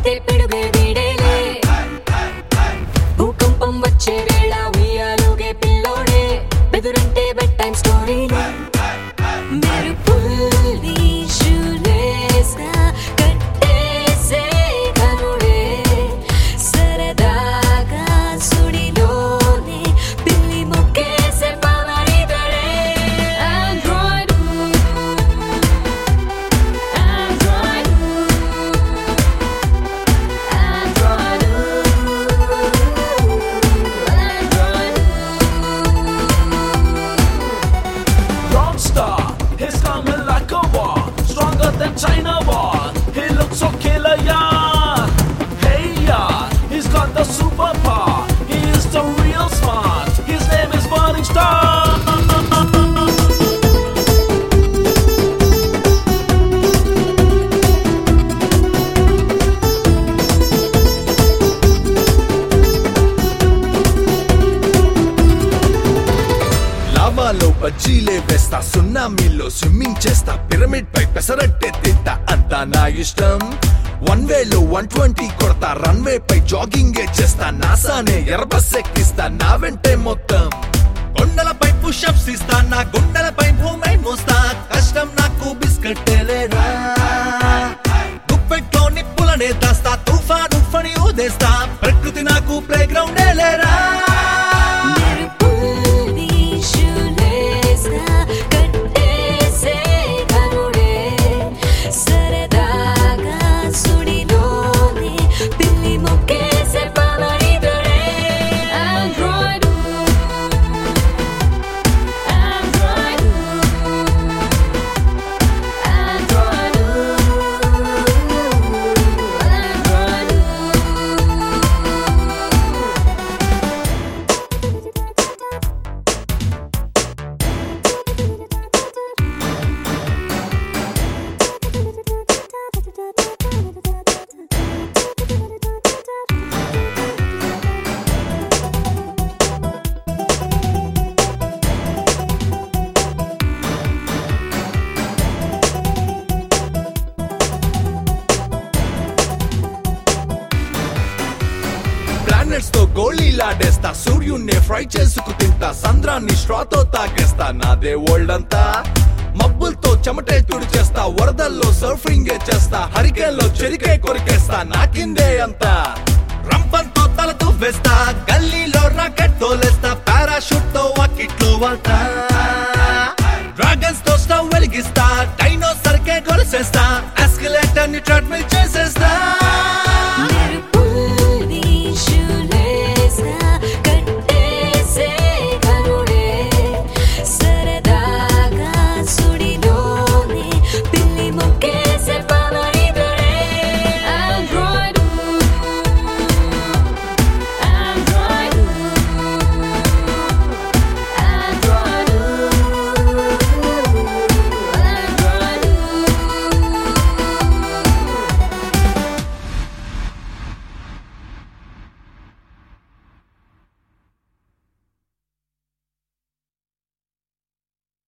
అయితే పిడుగే వీడేలే భూకంపం వచ్చే వేళ ఉయ్యాలుగే పిల్లోడే బెదురంటే బెడ్ టైం స్టోరీనే మెరుపుల్ని శూలేసా కట్టేసే కనుడే సరదాగా సుడిలోనే పిల్లి మొక్కేసే పవరిదడే Android Android Android Rockstar, he's coming like a war, stronger than China war. He looks so killer, yeah. Hey, yeah, he's got the superpower. He is the real smart. His name is Morning Star. లావాలో బజ్జీలే వేస్తా సున్నామీలో swimming చేస్తా pyramid పై పెసరట్టే తింటా అంతా నా ఇష్టం one వేలో one twenty కొడతా runway పై జాగింగే చేస్తా నాసానే ఎర్రబస్ ఎక్కిస్తా నా వెంటే మొత్తం కొండలపై పుషప్స్ ఇస్తా నా గుండెలపై భూమై మోస్తా కష్టం నాకు బిస్కెట్టేలేరా గుప్పెట్లో నిప్పులనే దాస్తా తుఫాను ఉఫ్ఫని ఊదేస్తా ప్రకృతి నాకు ప్లే గ్రౌండే లేరా మెరుపుల్ని శూలేసా కట్టేసే కనుడే సరదాగా సుడిలోనే పిల్లి మొక్కేసే పవరిదడే Android Android Android Android planets తో గోళీలాడేస్తా సూర్యున్నే ఫ్రై చేసుకు తింటా సంద్రాన్ని స్ట్రాతో తాగేస్తా నాదే వరల్డ్ అంతా మబ్బులతో చెమటే తుడిచేస్తా వరదల్లో సర్ఫింగ్ చేస్తా హరికేల్లో చెరికే కొరికేస్తా నాకిందే అంతా రంపంతో తల తువ్వేస్తా గల్లీలో రాకెట్ తోలేస్తా పారాషూట్ తో వాకిట్లో వాళ్తా డ్రాగన్స్ తో స్టవ్ వెలిగిస్తా డైనోసర్ కే గొలిసేస్తా ఎస్కలేటర్ ని ట్రెడ్మిల్ చేసేస్తా